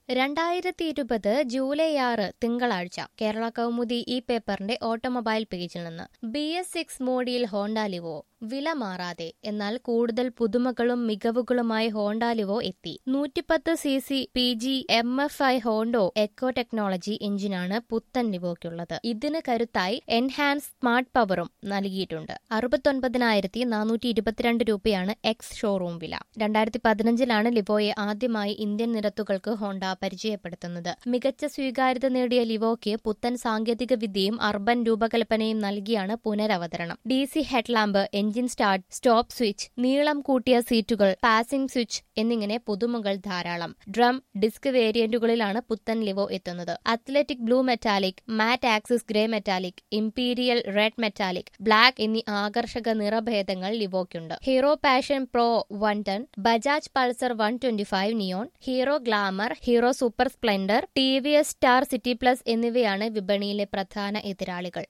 രണ്ടായിരത്തി ഇരുപത് ജൂലൈ ആറ് തിങ്കളാഴ്ച കേരള കൗമുദി ഈ പേപ്പറിന്റെ ഓട്ടോമൊബൈൽ പേജിൽ നിന്ന് ബി എസ് സിക്സ് മോഡിയിൽ ഹോണ്ട ലിവോ വില മാറാതെ എന്നാൽ കൂടുതൽ പുതുമകളും മികവുകളുമായി ഹോണ്ട ലിവോ എത്തി നൂറ്റിപ്പത്ത് C C P G M F I Honda eco technology എഞ്ചിനാണ് പുത്തൻ ലിവോയ്ക്കുള്ളത് ഇതിന് കരുത്തായി എൻഹാൻസ് സ്മാർട്ട് പവറും നൽകിയിട്ടുണ്ട് അറുപത്തൊൻപതിനായിരത്തി നാനൂറ്റി ഇരുപത്തിരണ്ട് രൂപയാണ് എക്സ് ഷോറൂം വില രണ്ടായിരത്തി പതിനഞ്ചിലാണ് ലിവോയെ ആദ്യമായി ഇന്ത്യൻ നിരത്തുകൾക്ക് ഹോണ്ട പരിചയപ്പെടുത്തുന്നത് മികച്ച സ്വീകാര്യത നേടിയ ലിവോയ്ക്ക് പുത്തൻ സാങ്കേതിക വിദ്യയും അർബൻ രൂപകൽപ്പനയും നൽകിയാണ് പുനരവതരണം D C headlamp engine start stop switch നീളം കൂട്ടിയ സീറ്റുകൾ പാസിംഗ് സ്വിച്ച് എന്നിങ്ങനെ പുതുമകൾ ധാരാളം ഡ്രം ഡിസ്ക് വേരിയന്റുകളിലാണ് പുത്തൻ ലിവോ എത്തുന്നത് athletic blue metallic matte axis grey metallic imperial red metallic black എന്നീ ആകർഷക നിറഭേദങ്ങൾ ലിവോയ്ക്കുണ്ട് Hero Passion Pro one ten Bajaj Pulsar one twenty five Neon Hero Glamour Hero Super Splendor T V S Star City Plus എന്നിവയാണ് വിപണിയിലെ പ്രധാന എതിരാളികൾ